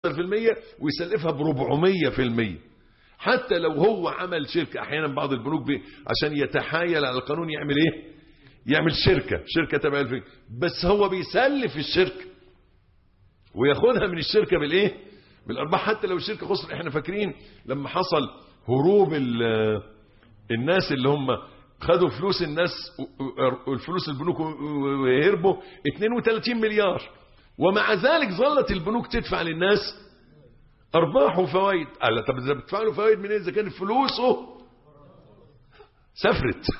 ويسلفها ب 400% حتى لو هو عمل شركة أحيانا بعض البنوك بي عشان يتحايل على القانون يعمل إيه يعمل شركة شركة تبع الفين بس هو بيسلف الشركة وياخدها من الشركة بالإيه بالأرباح حتى لو الشركة خسر احنا فاكرين لما حصل هروب الناس اللي هم خدوا فلوس الناس والفلوس البنوك ويهربوا 32 مليار ومع ذلك ظلت البنوك تدفع للناس ارباح وفوائد قال طب اذا بتدفع له فوائد منين اذا كانت فلوسه سافرت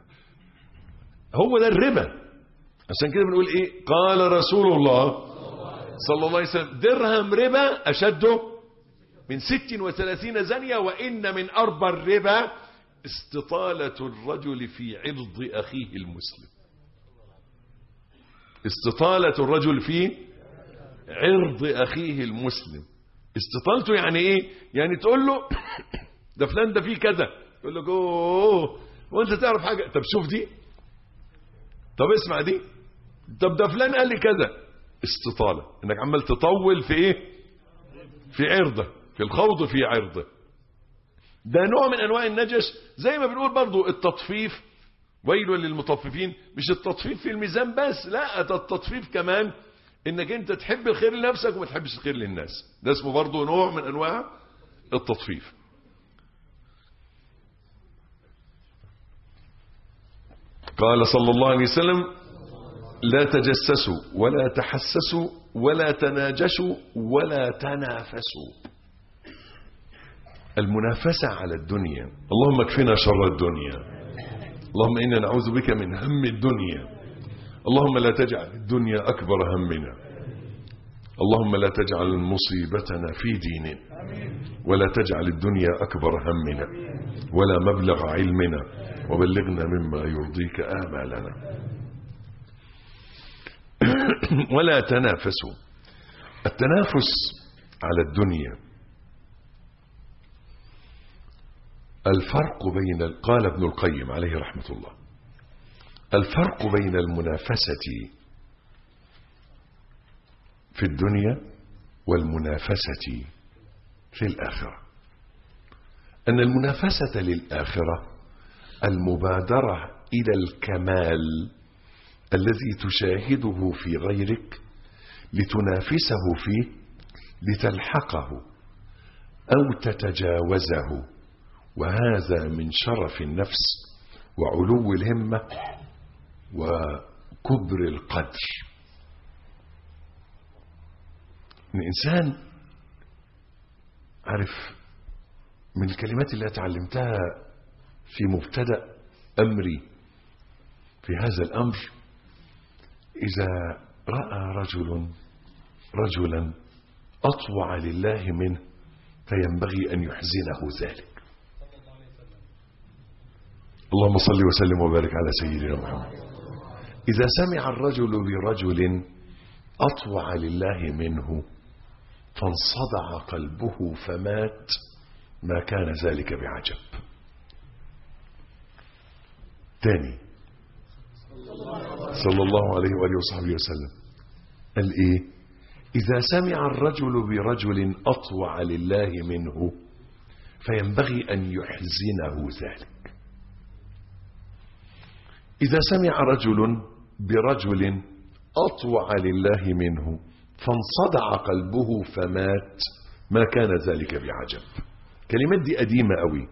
هو ده الربا عشان كده بنقول ايه قال رسول الله صلى الله عليه وسلم درهم ربا اشده من ست وثلاثين زانية وإن من أربى الربا استطالة الرجل في عرض أخيه المسلم استطالة الرجل في عرض أخيه المسلم استطالته يعني إيه يعني تقول له ده فلان ده فيه كذا يقول لك أوه وانت تعرف حاجة طب شوف دي طب اسمع دي طب ده فلان قال لي كذا استطالة انك عمال تطول في ايه في عرضه في الخوض في عرضه ده نوع من انواع النجش زي ما بنقول برضو التطفيف ويل للمطففين مش التطفيف في الميزان بس لا ده التطفيف كمان انك انت تحب الخير لنفسك وما تحبش الخير للناس ده اسمه برضو نوع من انواع التطفيف قال صلى الله عليه وسلم لا تجسسوا ولا تحسسوا ولا تناجشوا ولا تنافسوا المنافسة على الدنيا اللهم اكفنا شر الدنيا اللهم إنا نعوذ بك من هم الدنيا اللهم لا تجعل الدنيا أكبر همنا اللهم لا تجعل مصيبتنا في ديننا ولا تجعل الدنيا أكبر همنا ولا مبلغ علمنا وبلغنا مما يرضيك آمالنا ولا تنافسوا التنافس على الدنيا الفرق بين قال ابن القيم عليه رحمة الله الفرق بين المنافسة في الدنيا والمنافسة في الآخرة أن المنافسة للآخرة المبادرة إلى الكمال الذي تشاهده في غيرك لتنافسه فيه لتلحقه أو تتجاوزه وهذا من شرف النفس وعلو الهمة وكبر القدر الإنسان عارف من الكلمات اللي اتعلمتها في مبتدأ أمري في هذا الأمر إذا رأى رجل رجلا أطوع لله منه فينبغي أن يحزنه ذلك اللهم صل وسلم وبارك على سيدنا محمد إذا سمع الرجل برجل أطوع لله منه فانصدع قلبه فمات ما كان ذلك بعجب تاني صلى الله عليه وآله وصحبه وسلم قال إيه إذا سمع الرجل برجل أطوع لله منه فينبغي أن يحزنه ذلك إذا سمع رجل برجل أطوع لله منه فانصدع قلبه فمات ما كان ذلك بعجب كلمات دي قديمة قوي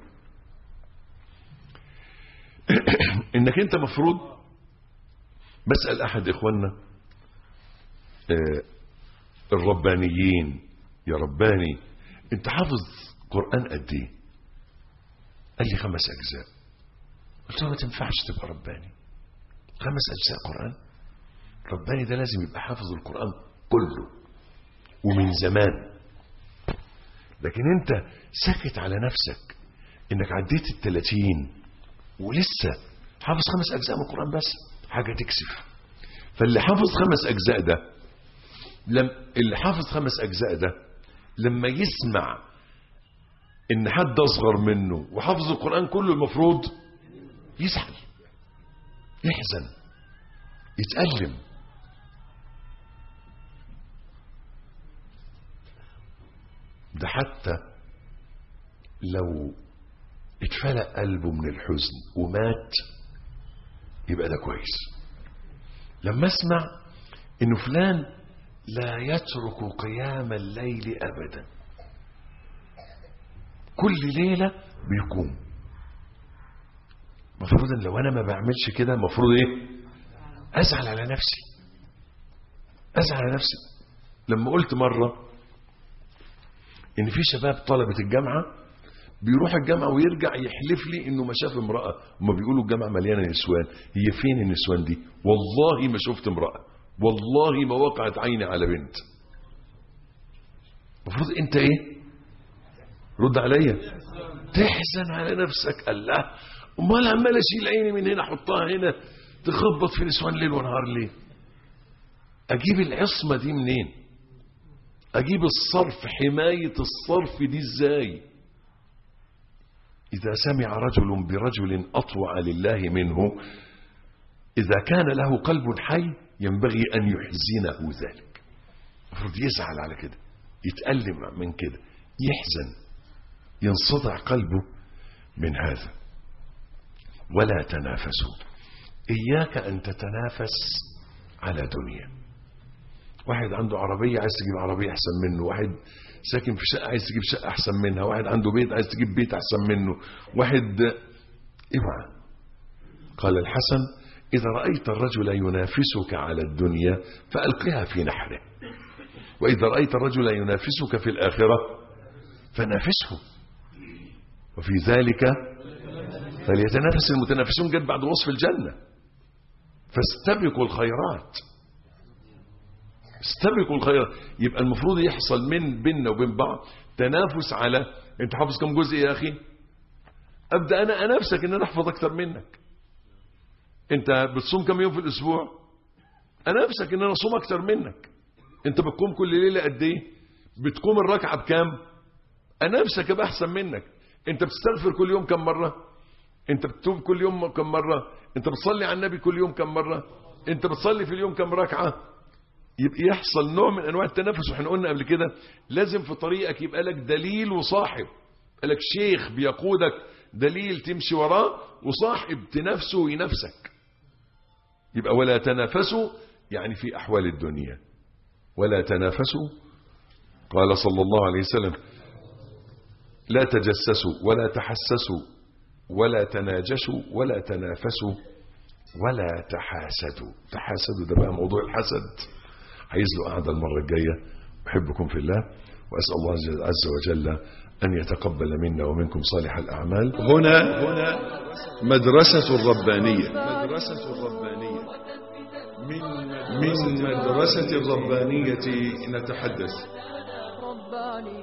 انك انت مفروض بسأل احد اخواننا آه الربانيين يا رباني انت حافظ قرآن قد ايه قال لي خمس اجزاء قلت له ما تنفعش تبقى رباني خمس اجزاء قرآن رباني ده لازم يبقى حافظ القرآن كله ومن زمان لكن انت سكت على نفسك انك عديت التلاتين ولسه حافظ خمس اجزاء من القرآن بس حاجة تكسف فاللي حافظ خمس اجزاء ده لم اللي حافظ خمس اجزاء ده لما يسمع ان حد اصغر منه وحافظ القرآن كله المفروض يزعل يحزن يتألم فحتى لو اتفلق قلبه من الحزن ومات يبقى ده كويس لما اسمع انه فلان لا يترك قيام الليل ابدا كل ليلة بيقوم مفروض ان لو انا ما بعملش كده المفروض ايه ازعل على نفسي ازعل على نفسي لما قلت مرة ان في شباب طلبة الجامعة بيروح الجامعة ويرجع يحلف لي انه ما شاف امرأة هما بيقولوا الجامعة مليانة نسوان هي فين النسوان دي والله ما شفت امرأة والله ما وقعت عيني على بنت المفروض انت ايه رد عليا تحزن على نفسك الله امال عمال اشيل عيني من هنا احطها هنا تخبط في نسوان ليل ونهار ليه اجيب العصمة دي منين اجيب الصرف حماية الصرف دي ازاي اذا سمع رجل برجل اطوع لله منه اذا كان له قلب حي ينبغي ان يحزنه ذلك المفروض يزعل على كده يتألم من كده يحزن ينصدع قلبه من هذا ولا تنافسوا إياك أن تتنافس على دنيا واحد عنده عربية عايز تجيب عربية أحسن منه واحد ساكن في شقة عايز تجيب شقة أحسن منها واحد عنده بيت عايز تجيب بيت أحسن منه واحد اوعى قال الحسن إذا رأيت الرجل ينافسك على الدنيا فألقها في نحره وإذا رأيت الرجل ينافسك في الآخرة فنافسه وفي ذلك فليتنافس المتنافسون جد بعد وصف الجنة فاستبقوا الخيرات استبقوا الخيرات يبقى المفروض يحصل من بيننا وبين بعض تنافس على انت حافظ كم جزء يا اخي ابدا انا انافسك ان انا احفظ اكتر منك انت بتصوم كم يوم في الاسبوع انافسك ان انا اصوم اكتر منك انت بتقوم كل ليله قد ايه بتقوم الركعه بكام انافسك ابقى احسن منك انت بتستغفر كل يوم كم مره انت بتتوب كل يوم كم مره انت بتصلي على النبي كل يوم كم مره انت بتصلي في اليوم كم ركعه يبقى يحصل نوع من انواع التنافس واحنا قلنا قبل كده لازم في طريقك يبقى لك دليل وصاحب لك شيخ بيقودك دليل تمشي وراه وصاحب تنافسه وينافسك يبقى ولا تنافسوا يعني في احوال الدنيا ولا تنافسوا قال صلى الله عليه وسلم لا تجسسوا ولا تحسسوا ولا تناجشوا ولا تنافسوا ولا تحاسدوا تحاسدوا ده بقى موضوع الحسد عايز له قعده المره الجايه احبكم في الله واسال الله عز وجل ان يتقبل منا ومنكم صالح الاعمال هنا هنا مدرسة الربانية مدرسة الربانية من مدرسة الربانية نتحدث رباني